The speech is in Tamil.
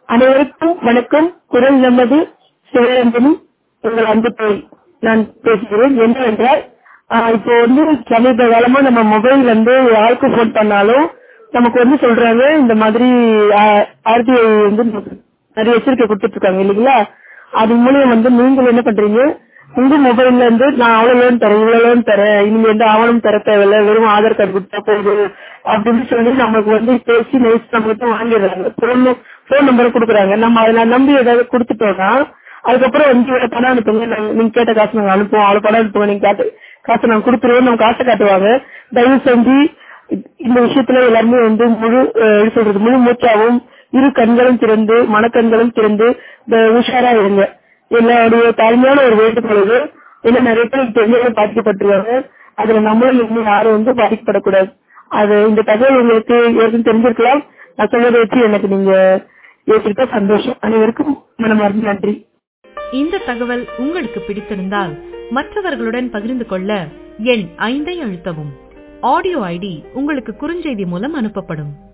அனைவருக்கும் வணக்கம் குரல் நமது சிவரஞ்சனி உங்கள் அன்பு தோழி நான் பேசுகிறேன் என்னவென்றால் ஆஹ் இப்போ வந்து சமீப காலமா நம்ம மொபைல் வந்து யாருக்கு போன் பண்ணாலும் நமக்கு வந்து சொல்றாங்க இந்த மாதிரி ஆர்பிஐ வந்து நமக்கு நிறைய எச்சரிக்கை கொடுத்துட்டு இருக்காங்க இல்லைங்களா அது மூலியம் வந்து நீங்கள் என்ன பண்றீங்க உங்க மொபைல்ல இருந்து நான் அவ்வளவு லோன் தரேன் இவ்வளவு லோன் தரேன் இனிமே எந்த ஆவணம் தர தேவையில்ல வெறும் ஆதார் கார்டு கொடுத்தா போதும் அப்படின்னு சொல்லி நமக்கு வந்து பேசி நைஸ் நம்மகிட்ட வாங்கிடுறாங்க போன் போன் நம்பர் கொடுக்குறாங்க நம்ம அதுல நம்பி ஏதாவது கொடுத்துட்டோம்னா அதுக்கப்புறம் வந்து இவ்வளவு பணம் அனுப்புங்க நாங்க- நீங்க கேட்ட காசு நாங்க அனுப்புவோம் அவ்வளவு பணம் அனுப்புங்க நீங்க கேட்ட காசு நாங்க கொடுத்துருவோம் நம்ம காசை காட்டுவாங்க தயவு செஞ்சு இந்த விஷயத்துல எல்லாருமே வந்து முழு அஹ், எப்படி சொல்றது முழு மூச்சாவும் இரு கண்களும் திறந்து மனக்கண்களும் திறந்து இந்த உஷாரா இருங்க என்னுடைய தாழ்மையான ஒரு வேண்டுகோள் இது ஏன்னா நிறைய பேர் தெரிஞ்சவங்க பாதிக்கப்பட்டிருக்காங்க அதுல நம்மளும் இன்னும் யாரும் வந்து பாதிக்கப்படக்கூடாது அது இந்த தகவல் உங்களுக்கு ஏற்கனவே தெரிஞ்சிருக்கலாம் நான் சொன்னதை வச்சு எனக்கு நீங்க ஏற்றுக்கிட்ட சந்தோஷம் அனைவருக்கும் மனமார்ந்த நன்றி இந்த தகவல் உங்களுக்கு பிடித்திருந்தால் மற்றவர்களுடன் பகிர்ந்து கொள்ள எண் ஐந்தை அழுத்தவும் ஆடியோ ஐடி உங்களுக்கு குறுஞ்செய்தி மூலம் அனுப்பப்படும்